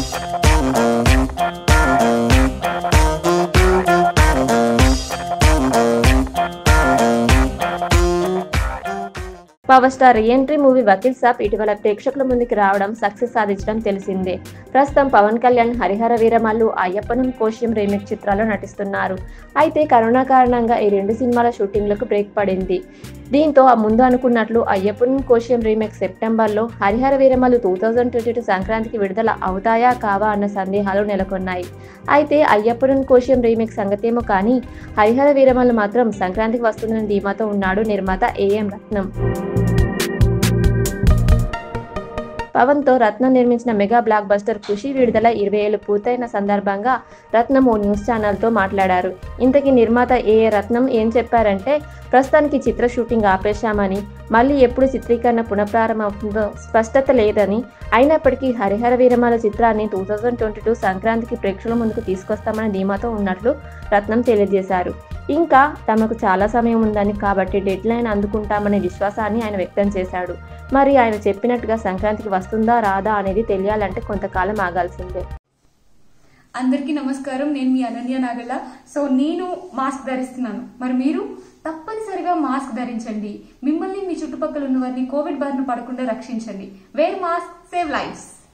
power star entry movie Vakeel Saab ఇటీవల ప్రేక్షకుల ముందుకు రావడం సక్సెస్ సాధించడం తెలిసిందే ప్రస్తుతం పవన్ కళ్యాణ్ హరిహర వీరమల్లు అయ్యప్పనం కోశ్యం రీమేక్ చిత్రాల్లో నటిస్తున్నారు అయితే కరోనా కారణంగా ఈ రెండు సినిమాల షూటింగ్లకు బ్రేక్ పడింది దీంతో ఆ ముందు అనుకున్నట్లు అయ్యప్పనం కోశ్యం రీమేక్ సెప్టెంబర్లో Harihara Veeramallu two thousand twenty two సంక్రాంతికి విడుదల అవుతాయా కావా అన్న సందేహాలు నెలకొన్నాయి అయితే అయ్యప్పనం కోశ్యం రీమేక్ సంగతేమో కానీ హరిహర వీరమల్లు మాత్రం సంక్రాంతికి వస్తుందని ధీమాతో ఉన్నాడు నిర్మాత ఏఎం రత్నం పవన్తో రత్నం నిర్మించిన మెగా బ్లాక్ బస్టర్ ఖుషి విడుదల ఇరవై ఏళ్ళు పూర్తయిన సందర్భంగా రత్నం ఓ న్యూస్ ఛానల్తో మాట్లాడారు ఇంతకీ నిర్మాత ఏఏ రత్నం ఏం చెప్పారంటే ప్రస్తుతానికి చిత్ర షూటింగ్ ఆపేశామని మళ్ళీ ఎప్పుడు చిత్రీకరణ పునఃప్రారంభమవుతుందో స్పష్టత లేదని అయినప్పటికీ హరిహర వీరమాల చిత్రాన్ని టూ థౌజండ్ ట్వంటీ టూ సంక్రాంతికి ప్రేక్షకుల ముందుకు తీసుకొస్తామని ధీమాతో ఉన్నట్లు రత్నం తెలియజేశారు ఇంకా తమకు చాలా సమయం ఉందని కాబట్టి డెడ్ లైన్ అందుకుంటామనే విశ్వాసాన్ని ఆయన వ్యక్తం చేశాడు మరి ఆయన చెప్పినట్టుగా సంక్రాంతికి వస్తుందా రాదా అనేది తెలియాలంటే కొంతకాలం ఆగాల్సిందే అందరికీ నమస్కారం నేను మీ అనన్య నాగల్ల సో నేను మాస్క్ ధరిస్తున్నాను మరి మీరు తప్పనిసరిగా మాస్క్ ధరించండి మిమ్మల్ని మీ చుట్టుపక్కల ఉన్న వారిని కోవిడ్ బారిన పడకుండా రక్షించండి వేర్ మాస్క్ సేవ్ లైఫ్స్